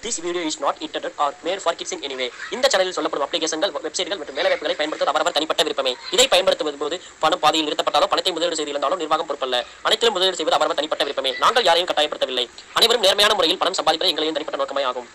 This video is not intended or made for kids in any way. இந்த சேனலில் சொல்லப்படும் அப்ளிகேஷன்கள் வெப்சைட்கள் மற்றும் வேலைவாய்ப்புகளை பயன்படுத்த அவரவர் தனிப்பட்ட விருப்பமே இதை பயன்படுத்துவது போது பணம் பாதையில் நிறுத்தப்பட்டாலோ பணத்தை முதலீடு செய்திருந்தாலும் நிர்வாகம் பொறுப்பல்ல அனைத்திலும் முதலீடு செய்வது அவரவர் தனிப்பட்ட விருப்பமே நாங்கள் யாரையும் கட்டாயப்படுத்தவில்லை அனைவரும் நேர்மையான முறையில் பணம் சம்பாதிப்பது எங்களின் தனிப்பட்ட நோக்கமே ஆகும்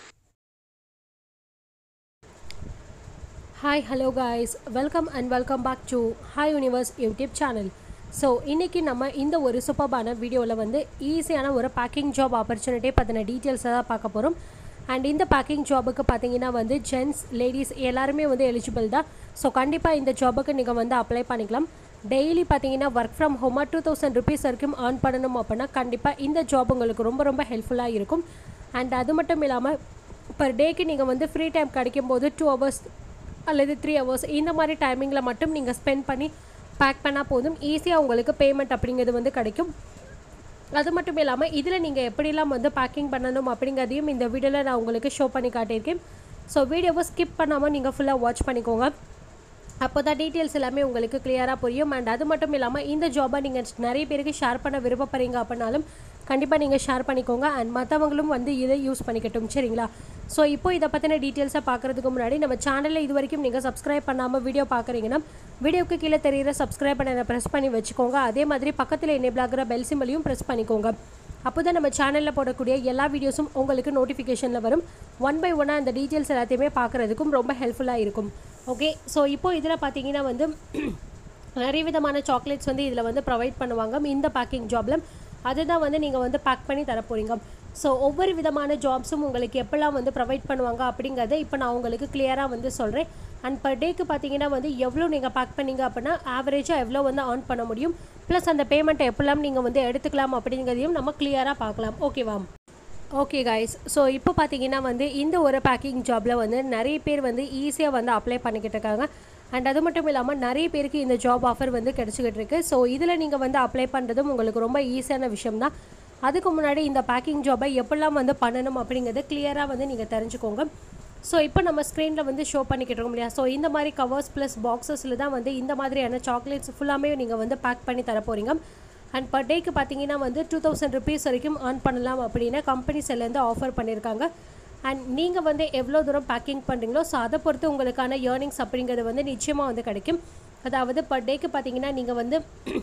hi hello guys welcome and welcome back to hi universe YouTube channel so இன்றைக்கி நம்ம இந்த ஒரு சூப்பர்பான வீடியோவில் வந்து ஈஸியான ஒரு பேக்கிங் ஜாப் ஆப்பர்ச்சுனிட்டி பற்றின டீட்டெயில்ஸை தான் பார்க்க போகிறோம் அண்ட் இந்த பேக்கிங் ஜாபுக்கு பார்த்தீங்கன்னா வந்து ஜென்ட்ஸ் லேடிஸ் எல்லாருமே வந்து எலிஜிபிள் தான் ஸோ கண்டிப்பாக இந்த ஜாபுக்கு நீங்கள் வந்து அப்ளை பண்ணிக்கலாம் டெய்லி பார்த்தீங்கன்னா ஒர்க் ஃப்ரம் ஹோமாக டூ தௌசண்ட் ருபீஸ் வரைக்கும் ஏர்ன் பண்ணணும் அப்படின்னா கண்டிப்பாக இந்த ஜாப் உங்களுக்கு ரொம்ப ரொம்ப ஹெல்ப்ஃபுல்லாக இருக்கும் அண்ட் அது மட்டும் இல்லாமல் பர் டேக்கு நீங்கள் வந்து ஃப்ரீ டைம் கிடைக்கும் போது டூ ஹவர்ஸ் அல்லது த்ரீ ஹவர்ஸ் இந்த மாதிரி டைமிங்கில் மட்டும் நீங்கள் ஸ்பெண்ட் பண்ணி பேக் பண்ணால் போதும் ஈஸியாக உங்களுக்கு பேமெண்ட் அப்படிங்கிறது வந்து கிடைக்கும் அது மட்டும் இல்லாமல் இதில் நீங்கள் எப்படிலாம் வந்து பேக்கிங் பண்ணணும் அப்படிங்கிறதையும் இந்த வீடியோவில் நான் உங்களுக்கு ஷோ பண்ணி காட்டியிருக்கேன் ஸோ வீடியோவை ஸ்கிப் பண்ணாமல் நீங்கள் ஃபுல்லாக வாட்ச் பண்ணிக்கோங்க அப்போ தான் டீட்டெயில்ஸ் எல்லாமே உங்களுக்கு கிளியராக புரியும் அண்ட் அது மட்டும் இல்லாமல் இந்த ஜாபை நீங்கள் நிறைய பேருக்கு ஷேர் பண்ண விருப்பப்படுறீங்க அப்படின்னாலும் கண்டிப்பாக நீங்கள் ஷேர் பண்ணிக்கோங்க அண்ட் மற்றவங்களும் வந்து இதை யூஸ் பண்ணிக்கட்டும் சரிங்களா ஸோ இப்போ இதை பற்றின டீட்டெயில்ஸை பார்க்குறதுக்கு முன்னாடி நம்ம சேனலில் இது வரைக்கும் நீங்கள் சப்ஸ்கிரைப் பண்ணாமல் வீடியோ பார்க்குறீங்கன்னா வீடியோக்கு கீழே தெரியிற சப்ஸ்கிரைப் பண்ண ப்ரெஸ் பண்ணி வச்சுக்கோங்க அதே மாதிரி பக்கத்தில் எனேபிள் ஆகிற பெல் சிம்பலையும் ப்ரெஸ் பண்ணிக்கோங்க அப்போ தான் நம்ம சேனலில் போடக்கூடிய எல்லா வீடியோஸும் உங்களுக்கு நோட்டிஃபிகேஷனில் வரும் ஒன் பை ஒன்னாக அந்த டீட்டெயில்ஸ் எல்லாத்தையுமே பார்க்குறதுக்கும் ரொம்ப ஹெல்ப்ஃபுல்லாக இருக்கும் ஓகே ஸோ இப்போது இதில் பார்த்தீங்கன்னா வந்து நிறைய விதமான சாக்லேட்ஸ் வந்து இதில் வந்து ப்ரொவைட் பண்ணுவாங்க இந்த பேக்கிங் ஜாபில் அதுதான் வந்து நீங்கள் வந்து பேக் பண்ணி தர போகிறீங்க ஸோ ஒவ்வொரு விதமான ஜாப்ஸும் உங்களுக்கு எப்போல்லாம் வந்து ப்ரொவைட் பண்ணுவாங்க அப்படிங்கிறத இப்போ நான் உங்களுக்கு கிளியராக வந்து சொல்கிறேன் அண்ட் பர் டேக்கு பார்த்தீங்கன்னா வந்து எவ்வளோ நீங்கள் பேக் பண்ணீங்க அப்படின்னா ஆவரேஜாக எவ்வளோ வந்து ஆன் பண்ண முடியும் ப்ளஸ் அந்த பேமெண்ட்டை எப்போல்லாம் நீங்கள் வந்து எடுத்துக்கலாம் அப்படிங்கிறதையும் நம்ம கிளியராக பார்க்கலாம் ஓகேவா ஓகே கைஸ் ஸோ இப்போ பார்த்தீங்கன்னா வந்து இந்த ஒரு பேக்கிங் ஜாபில் வந்து நிறைய பேர் வந்து ஈஸியாக வந்து அப்ளை பண்ணிக்கிட்டு இருக்காங்க அண்ட் அது மட்டும் இல்லாமல் நிறைய பேருக்கு இந்த ஜாப் ஆஃபர் வந்து கிடச்சிக்கிட்டு இருக்கு ஸோ இதில் நீங்கள் வந்து அப்ளை பண்ணுறதும் உங்களுக்கு ரொம்ப ஈஸியான விஷயம் தான் அதுக்கு முன்னாடி இந்த பேக்கிங் ஜாபை எப்படிலாம் வந்து பண்ணணும் அப்படிங்கிறத கிளியராக வந்து நீங்கள் தெரிஞ்சுக்கோங்க ஸோ இப்போ நம்ம ஸ்க்ரீனில் வந்து ஷோ பண்ணிக்கிட்டு இருக்கோம் இல்லையா ஸோ இந்த மாதிரி கவர்ஸ் ப்ளஸ் பாக்ஸஸில் தான் வந்து இந்த மாதிரியான சாக்லேட்ஸ் ஃபுல்லாமே நீங்கள் வந்து பேக் பண்ணி தர போகிறீங்க அண்ட் பர் டேக்கு பார்த்தீங்கன்னா வந்து டூ தௌசண்ட் ருபீஸ் வரைக்கும் ஏர்ன் பண்ணலாம் அப்படின்னு கம்பெனிஸ்லேருந்து ஆஃபர் பண்ணியிருக்காங்க அண்ட் நீங்கள் வந்து எவ்வளோ தூரம் பேக்கிங் பண்ணுறீங்களோ ஸோ அதை பொறுத்து உங்களுக்கான ஏர்னிங்ஸ் அப்படிங்கிறது வந்து நிச்சயமாக வந்து கிடைக்கும் அதாவது பர் டேக்கு பார்த்தீங்கன்னா நீங்கள் வந்து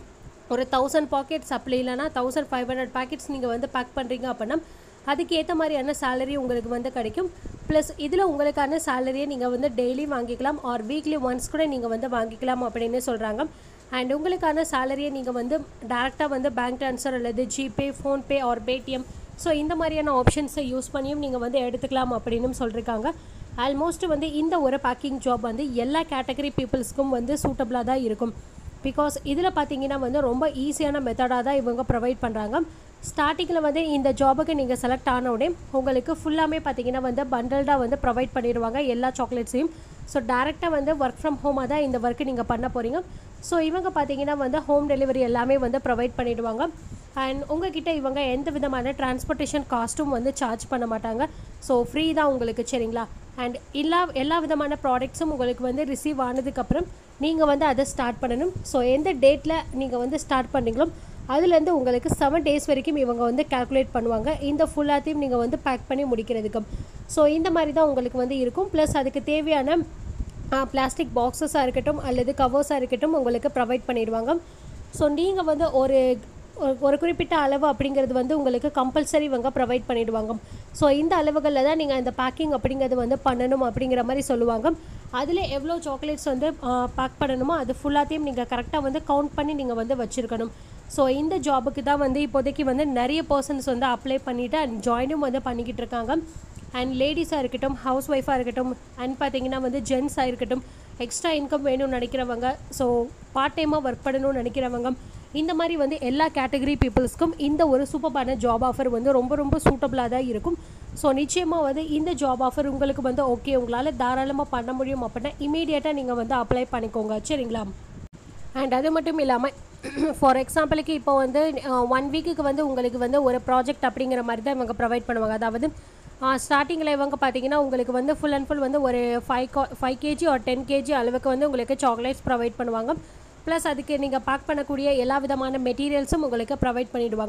ஒரு தௌசண்ட் பாக்கெட்ஸ் அப்படி இல்லைனா தௌசண்ட் ஃபைவ் ஹண்ட்ரட் பாக்கெட்ஸ் நீங்கள் வந்து பேக் பண்ணுறீங்க அப்படின்னா அதுக்கு ஏற்ற மாதிரியான சேலரி உங்களுக்கு வந்து கிடைக்கும் ப்ளஸ் இதில் உங்களுக்கான சேலரியை நீங்கள் வந்து டெய்லி வாங்கிக்கலாம் ஆர் வீக்லி ஒன்ஸ் கூட நீங்கள் வந்து வாங்கிக்கலாம் அப்படின்னு சொல்கிறாங்க அண்ட் உங்களுக்கான சேலரியை நீங்கள் வந்து டேரெக்டாக வந்து பேங்க் ட்ரான்ஸ்ஃபர் அல்லது GPay PhonePe or Paytm so இந்த மாதிரியான ஆப்ஷன்ஸை யூஸ் பண்ணியும் நீங்கள் வந்து எடுத்துக்கலாம் அப்படின்னு சொல்லியிருக்காங்க ஆல்மோஸ்ட் வந்து இந்த ஒரு பேக்கிங் ஜாப் வந்து எல்லா கேட்டகரி பீப்புள்ஸ்க்கும் வந்து சூட்டபிளாக தான் இருக்கும் பிகாஸ் இதில் பார்த்தீங்கன்னா வந்து ரொம்ப ஈஸியான மெத்தடாக தான் இவங்க ப்ரொவைட் பண்ணுறாங்க ஸ்டார்டிங்கில் வந்து இந்த ஜாபுக்கு நீங்கள் செலக்ட் ஆன உடனே உங்களுக்கு ஃபுல்லாமே பார்த்தீங்கன்னா வந்து பண்டல்டாக வந்து ப்ரொவைட் பண்ணிடுவாங்க எல்லா சாக்லேட்ஸையும் ஸோ டேரெக்டாக வந்து ஒர்க் ஃப்ரம் ஹோமாக தான் இந்த ஒர்க்கு நீங்கள் பண்ண போகிறீங்க ஸோ இவங்க பார்த்தீங்கன்னா வந்து ஹோம் டெலிவரி எல்லாமே வந்து ப்ரொவைட் பண்ணிடுவாங்க அண்ட் உங்ககிட்ட இவங்க எந்த விதமான டிரான்ஸ்போர்ட்டேஷன் காஸ்ட்டும் வந்து சார்ஜ் பண்ண மாட்டாங்க ஸோ ஃப்ரீ தான் உங்களுக்கு சரிங்களா அண்ட் எல்லா எல்லா விதமான ப்ராடக்ட்ஸும் உங்களுக்கு வந்து ரிசீவ் ஆனதுக்கப்புறம் நீங்கள் வந்து அதை ஸ்டார்ட் பண்ணணும் ஸோ எந்த டேட்டில் நீங்கள் வந்து ஸ்டார்ட் பண்ணுறீங்களோ அதுலேருந்து உங்களுக்கு செவன் டேஸ் வரைக்கும் இவங்க வந்து கால்குலேட் பண்ணுவாங்க இந்த ஃபுல்லாத்தையும் நீங்கள் வந்து பேக் பண்ணி முடிக்கிறதுக்கு ஸோ இந்த மாதிரி தான் உங்களுக்கு வந்து இருக்கும் ப்ளஸ் அதுக்கு தேவையான பிளாஸ்டிக் பாக்ஸஸாக இருக்கட்டும் அல்லது கவர்ஸாக இருக்கட்டும் உங்களுக்கு ப்ரொவைட் பண்ணிடுவாங்க ஸோ நீங்கள் வந்து ஒரு ஒரு குறிப்பிட்ட அளவு அப்படிங்கிறது வந்து உங்களுக்கு கம்பல்சரி இவங்க ப்ரொவைட் பண்ணிடுவாங்க ஸோ இந்த அளவுகளில் தான் நீங்கள் இந்த பேக்கிங் அப்படிங்கிறது வந்து பண்ணணும் அப்படிங்கிற மாதிரி சொல்லுவாங்க அதில் எவ்வளோ சாக்லேட்ஸ் வந்து பேக் பண்ணணுமோ அது ஃபுல்லாத்தையும் நீங்கள் கரெக்டாக வந்து கவுண்ட் பண்ணி நீங்கள் வந்து வச்சுருக்கணும் ஸோ இந்த ஜாபுக்கு தான் வந்து இப்போதைக்கு வந்து நிறைய பர்சன்ஸ் வந்து அப்ளை பண்ணிவிட்டு அண்ட் ஜாயினும் வந்து பண்ணிக்கிட்டு இருக்காங்க அண்ட் லேடிஸாக இருக்கட்டும் ஹவுஸ் ஒய்ஃபாக இருக்கட்டும் அண்ட் பார்த்தீங்கன்னா வந்து ஜென்ஸாக இருக்கட்டும் எக்ஸ்ட்ரா இன்கம் வேணும்னு நினைக்கிறவங்க ஸோ பார்ட் டைமாக ஒர்க் பண்ணணும்னு நினைக்கிறவங்க இந்த மாதிரி வந்து எல்லா கேட்டகரி பீப்புள்ஸ்க்கும் இந்த ஒரு சூப்பரான ஜாப் ஆஃபர் வந்து ரொம்ப ரொம்ப சூட்டபுளாக தான் இருக்கும் ஸோ நிச்சயமாக வந்து இந்த ஜாப் ஆஃபர் உங்களுக்கு வந்து ஓகே உங்களால் தாராளமாக பண்ண முடியும் அப்படின்னா இமீடியட்டாக நீங்கள் வந்து அப்ளை பண்ணிக்கோங்க சரிங்களா அண்ட் அது மட்டும் இல்லாமல் ஃபார் எக்ஸாம்பிளுக்கு இப்போ வந்து ஒன் வீக்குக்கு வந்து உங்களுக்கு வந்து ஒரு ப்ராஜெக்ட் அப்படிங்கிற மாதிரி தான் இவங்க ப்ரொவைட் பண்ணுவாங்க அதாவது ஸ்டார்டிங்கில் இவங்க பார்த்தீங்கன்னா உங்களுக்கு வந்து ஃபுல் அண்ட் ஃபுல் வந்து ஒரு ஃபைவ் ஃபைவ் கேஜி ஒரு டென் கேஜி அளவுக்கு வந்து உங்களுக்கு சாக்லேட்ஸ் ப்ரொவைட் பண்ணுவாங்க ப்ளஸ் அதுக்கு நீங்கள் பேக் பண்ணக்கூடிய எல்லா விதமான மெட்டீரியல்ஸும் உங்களுக்கு ப்ரொவைட் பண்ணிடுவாங்க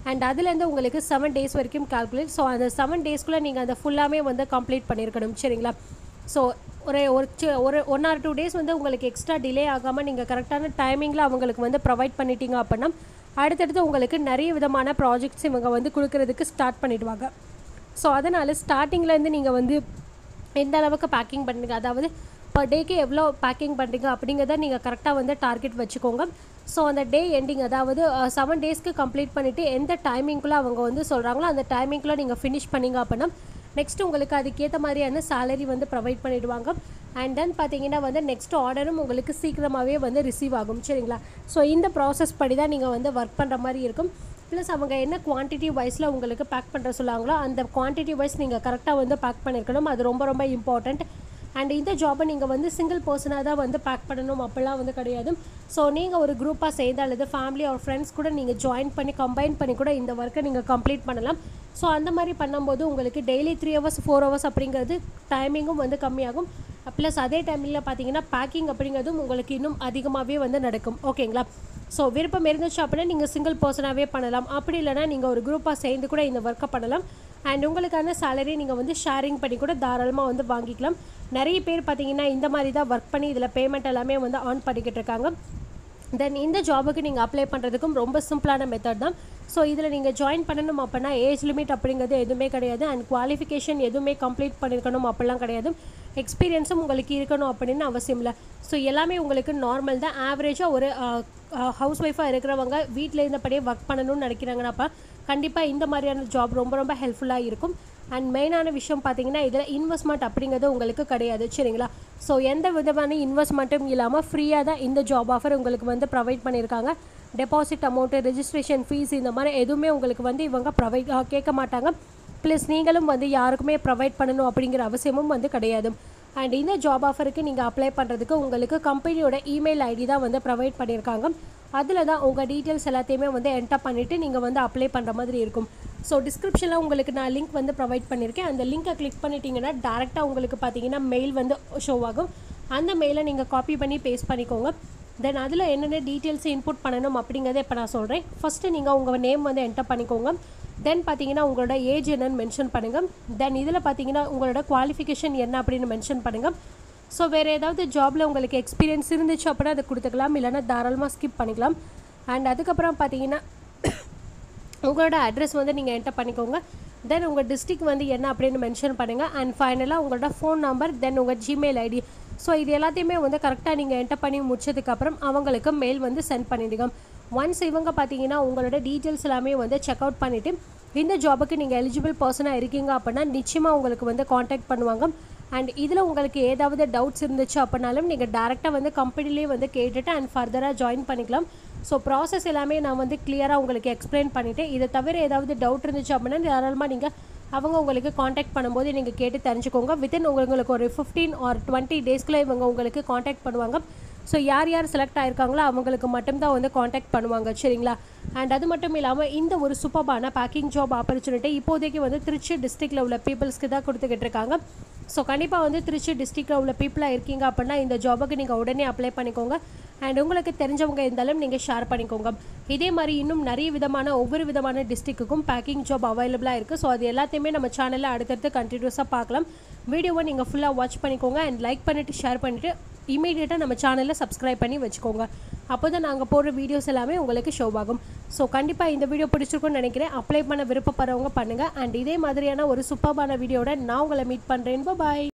அண்ட் அதுலேருந்து உங்களுக்கு செவன் டேஸ் வரைக்கும் கால்குலேட் ஸோ அந்த செவன் டேஸ்க்குள்ளே நீங்கள் அந்த ஃபுல்லாமே வந்து கம்ப்ளீட் பண்ணியிருக்கணும் சரிங்களா ஸோ ஒரு ஒரு சி- ஒரு ஒன் ஆர் டூ டேஸ் வந்து உங்களுக்கு எக்ஸ்ட்ரா டிலே ஆகாமல் நீங்கள் கரெக்டான டைமிங்கில் அவங்களுக்கு வந்து ப்ரொவைட் பண்ணிட்டீங்க அப்படின்னா அடுத்தடுத்து உங்களுக்கு நிறைய விதமான ப்ராஜெக்ட்ஸ் இவங்க வந்து கொடுக்கறதுக்கு ஸ்டார்ட் பண்ணிடுவாங்க ஸோ அதனால் ஸ்டார்டிங்லேருந்து நீங்கள் வந்து எந்த அளவுக்கு பேக்கிங் பண்ணுறீங்க அதாவது பர் டேக்கு எவ்வளோ பேக்கிங் பண்ணுறீங்க அப்படிங்கிறத நீங்கள் கரெக்டாக வந்து டார்கெட் வச்சுக்கோங்க ஸோ அந்த டே எண்டிங் அதாவது செவன் டேஸ்க்கு கம்ப்ளீட் பண்ணிவிட்டு எந்த டைமிங்குள்ளே அவங்க வந்து சொல்கிறாங்களோ அந்த டைமிங்குள்ளே நீங்கள் ஃபினிஷ் பண்ணீங்க அப்படின்னா நெக்ஸ்ட் உங்களுக்கு அதுக்கேற்ற மாதிரியான salary வந்து ப்ரொவைட் பண்ணிடுவாங்க அண்ட் தென் பார்த்தீங்கன்னா வந்து நெக்ஸ்ட் ஆர்டரும் உங்களுக்கு சீக்கிரமாகவே வந்து ரிசீவ் ஆகும் சரிங்களா ஸோ இந்த ப்ராசஸ் படி தான் நீங்கள் வந்து ஒர்க் பண்ணுற மாதிரி இருக்கும் ப்ளஸ் அவங்க என்ன குவான்டிட்டி வைஸில் உங்களுக்கு பேக் பண்ணுற சொல்லுவாங்களோ அந்த குவான்டிட்டி வைஸ் நீங்கள் கரெக்டாக வந்து பேக் பண்ணியிருக்கணும் அது ரொம்ப ரொம்ப இம்பார்ட்டண்ட் அண்ட் இந்த ஜாபை நீங்கள் வந்து சிங்கிள் பர்சனாக தான் வந்து பேக் பண்ணணும் அப்படிலாம் வந்து கிடையாது ஸோ நீங்கள் ஒரு குரூப்பாக சேர்ந்து அல்லது ஃபேமிலி ஒரு ஃப்ரெண்ட்ஸ் கூட நீங்கள் ஜாயின் பண்ணி கம்பைன் பண்ணி கூட இந்த ஒர்க்கை நீங்கள் கம்ப்ளீட் பண்ணலாம் ஸோ அந்த மாதிரி பண்ணும்போது உங்களுக்கு daily three hours four hours அப்படிங்கிறது டைமிங்கும் வந்து கம்மியாகும் ப்ளஸ் அதே டைமில் பார்த்தீங்கன்னா பேக்கிங் அப்படிங்கிறதும் உங்களுக்கு இன்னும் அதிகமாகவே வந்து நடக்கும் ஓகேங்களா ஸோ விருப்பம் இருந்துச்சு அப்படின்னா நீங்கள் சிங்கிள் பர்சனாகவே பண்ணலாம் அப்படி இல்லைனா நீங்கள் ஒரு குரூப்பாக சேர்ந்து கூட இந்த ஒர்க்கை பண்ணலாம் அண்ட் உங்களுக்கான சேலரி நீங்கள் வந்து ஷேரிங் பண்ணி கூட தாராளமாக வந்து வாங்கிக்கலாம் நிறைய பேர் பார்த்தீங்கன்னா இந்த மாதிரி தான் ஒர்க் பண்ணி இதில் பேமெண்ட் எல்லாமே வந்து ஆன் பண்ணிக்கிட்டு இருக்காங்க தென் இந்த ஜாபுக்கு நீங்கள் அப்ளை பண்ணுறதுக்கும் ரொம்ப சிம்பிளான மெத்தட் தான் ஸோ இதில் நீங்கள் ஜாயின் பண்ணணும் அப்படின்னா ஏஜ் லிமிட் அப்படிங்கிறது எதுவுமே கிடையாது அண்ட் குவாலிஃபிகேஷன் எதுவுமே கம்ப்ளீட் பண்ணியிருக்கணும் அப்படிலாம் கிடையாது எக்ஸ்பீரியன்ஸும் உங்களுக்கு இருக்கணும் அப்படின்னு அவசியம் இல்லை ஸோ எல்லாமே உங்களுக்கு நார்மல் தான் ஆவரேஜாக ஒரு ஹவுஸ் ஒய்ஃபாக இருக்கிறவங்க வீட்டில் இருந்தபடியே ஒர்க் பண்ணணும்னு நினைக்கிறாங்கன்னாப்பா கண்டிப்பாக இந்த மாதிரியான ஜாப் ரொம்ப ரொம்ப ஹெல்ப்ஃபுல்லாக இருக்கும் அண்ட் மெயினான விஷயம் பார்த்தீங்கன்னா இதில் இன்வெஸ்ட்மெண்ட் அப்படிங்கிறது உங்களுக்கு கிடையாது சரிங்களா ஸோ எந்த விதமான இன்வெஸ்ட்மெண்ட்டும் இல்லாமல் ஃப்ரீயாக தான் இந்த ஜாப் ஆஃபர் உங்களுக்கு வந்து ப்ரொவைட் பண்ணியிருக்காங்க டெபாசிட் அமௌண்ட்டு ரெஜிஸ்ட்ரேஷன் ஃபீஸ் இந்த மாதிரி எதுவுமே உங்களுக்கு வந்து இவங்க ப்ரொவைட் கேட்க மாட்டாங்க ப்ளஸ் நீங்களும் வந்து யாருக்குமே ப்ரொவைட் பண்ணணும் அப்படிங்கிற அவசியமும் வந்து கிடையாது அண்ட் இந்த ஜாப் ஆஃபருக்கு நீங்கள் அப்ளை பண்ணுறதுக்கு உங்களுக்கு கம்பெனியோட இமெயில் ஐடி தான் வந்து ப்ரொவைட் பண்ணியிருக்காங்க அதில் தான் உங்கள் டீட்டெயில்ஸ் எல்லாத்தையுமே வந்து என்டர் பண்ணிவிட்டு நீங்கள் வந்து அப்ளை பண்ணுற மாதிரி இருக்கும் ஸோ டிஸ்கிரிப்ஷனில் உங்களுக்கு நான் லிங்க் வந்து ப்ரொவைட் பண்ணியிருக்கேன் அந்த லிங்கை கிளிக் பண்ணிட்டீங்கன்னா டேரெக்டாக உங்களுக்கு பார்த்தீங்கன்னா மெயில் வந்து ஷோ ஆகும் அந்த மெயிலை நீங்கள் காப்பி பண்ணி பேஸ்ட் பண்ணிக்கோங்க தென் அதில் என்னென்ன டீட்டெயில்ஸ் இன்புட் பண்ணணும் அப்படிங்கிறத இப்போ நான் சொல்கிறேன் ஃபஸ்ட்டு நீங்கள் உங்கள் நேம் வந்து என்டர் பண்ணிக்கோங்க தென் பார்த்தீங்கன்னா உங்களோட ஏஜ் என்னன்னு மென்ஷன் பண்ணுங்கள் தென் இதில் பார்த்தீங்கன்னா உங்களோட குவாலிஃபிகேஷன் என்ன அப்படின்னு மென்ஷன் பண்ணுங்கள் ஸோ வேறு ஏதாவது ஜாபில் உங்களுக்கு எக்ஸ்பீரியன்ஸ் இருந்துச்சு அப்படின்னா அதை கொடுத்துக்கலாம் இல்லைன்னா தாராளமாக ஸ்கிப் பண்ணிக்கலாம் அண்ட் அதுக்கப்புறம் பார்த்தீங்கன்னா உங்களோட அட்ரஸ் வந்து நீங்கள் என்டர் பண்ணிக்கோங்க தென் உங்கள் டிஸ்ட்ரிக் வந்து என்ன அப்படின்னு மென்ஷன் பண்ணுங்கள் அண்ட் ஃபைனலாக உங்களோட ஃபோன் நம்பர் தென் உங்கள் ஜிமெயில் ஐடி ஸோ இது எல்லாத்தையுமே வந்து கரெக்டாக நீங்கள் என்டர் பண்ணி முடிச்சதுக்கப்புறம் அவங்களுக்கு மெயில் வந்து சென்ட் பண்ணிடுங்க ஒன்ஸ் இவங்க பார்த்தீங்கன்னா உங்களோட டீட்டெயில்ஸ் எல்லாமே வந்து செக் அவுட் பண்ணிவிட்டு இந்த ஜாபுக்கு நீங்கள் எலிஜிபிள் பர்சனாக இருக்கீங்க அப்படின்னா நிச்சயமாக உங்களுக்கு வந்து காண்டாக்ட் பண்ணுவாங்க அண்ட் இதில் உங்களுக்கு ஏதாவது டவுட்ஸ் இருந்துச்சு அப்படின்னாலும் நீங்கள் டேரெக்டாக வந்து கம்பெனிலே வந்து கேட்டுட்டு அண்ட் ஃபர்தராக ஜாயின் பண்ணிக்கலாம் ஸோ ப்ராசஸ் எல்லாமே நான் வந்து கிளியராக உங்களுக்கு எக்ஸ்பிளைன் பண்ணிவிட்டு இதை தவிர ஏதாவது டவுட் இருந்துச்சு அப்படின்னா தாராளமாக நீங்கள் அவங்க உங்களுக்கு காண்டாக்ட் பண்ணும்போது நீங்கள் கேட்டு தெரிஞ்சுக்கோங்க வித்தின் உங்களுக்கு ஒரு ஃபிஃப்டீன் ஆர் டுவெண்ட்டி டேஸ்க்குள்ளே இவங்க உங்களுக்கு காண்டாக்ட் பண்ணுவாங்க ஸோ யார் யார் செலக்ட் ஆயிருக்காங்களோ அவங்களுக்கு மட்டும்தான் வந்து காண்டாக்ட் பண்ணுவாங்க சரிங்களா அண்ட் அது மட்டும் இல்லாமல் இந்த ஒரு சூப்பர்பான பேக்கிங் ஜாப் ஆப்பர்ச்சுனிட்டி இப்போதைக்கு வந்து திருச்சி டிஸ்ட்ரிக்டில் உள்ள பீப்புள்ஸ்க்கு தான் கொடுத்துக்கிட்டு இருக்காங்க ஸோ கண்டிப்பாக வந்து திருச்சி டிஸ்ட்ரிக்டில் உள்ள பீப்புளாக இருக்கீங்க அப்படின்னா இந்த ஜாபுக்கு நீங்கள் உடனே அப்ளை பண்ணிக்கோங்க அண்ட் உங்களுக்கு தெரிஞ்சவங்க இருந்தாலும் நீங்கள் ஷேர் பண்ணிக்கோங்க இதே மாதிரி இன்னும் நிறைய விதமான ஒவ்வொரு விதமான டிஸ்ட்ரிக்குக்கும் பேக்கிங் ஜாப் அவைலபிளாக இருக்குது ஸோ அது எல்லாத்தையுமே நம்ம சேனலில் அடுத்தடுத்து கண்டினியூஸாக பார்க்கலாம் வீடியோவை நீங்கள் ஃபுல்லாக வாட்ச் பண்ணிக்கோங்க அண்ட் லைக் பண்ணிவிட்டு ஷேர் பண்ணிவிட்டு இமீடியட்டாக நம்ம சேனலில் சப்ஸ்கிரைப் பண்ணி வச்சுக்கோங்க அப்போ தான் நாங்கள் போடுற வீடியோஸ் எல்லாமே உங்களுக்கு ஷோ ஆகும் ஸோ கண்டிப்பாக இந்த வீடியோ பிடிச்சிருக்கும்னு நினைக்கிறேன் அப்ளை பண்ண விருப்பப்படுறவங்க பண்ணுங்கள் அண்ட் இதே மாதிரியான ஒரு சூப்பர்பான வீடியோட நான் உங்களை மீட் பண்ணுறேன் பாய்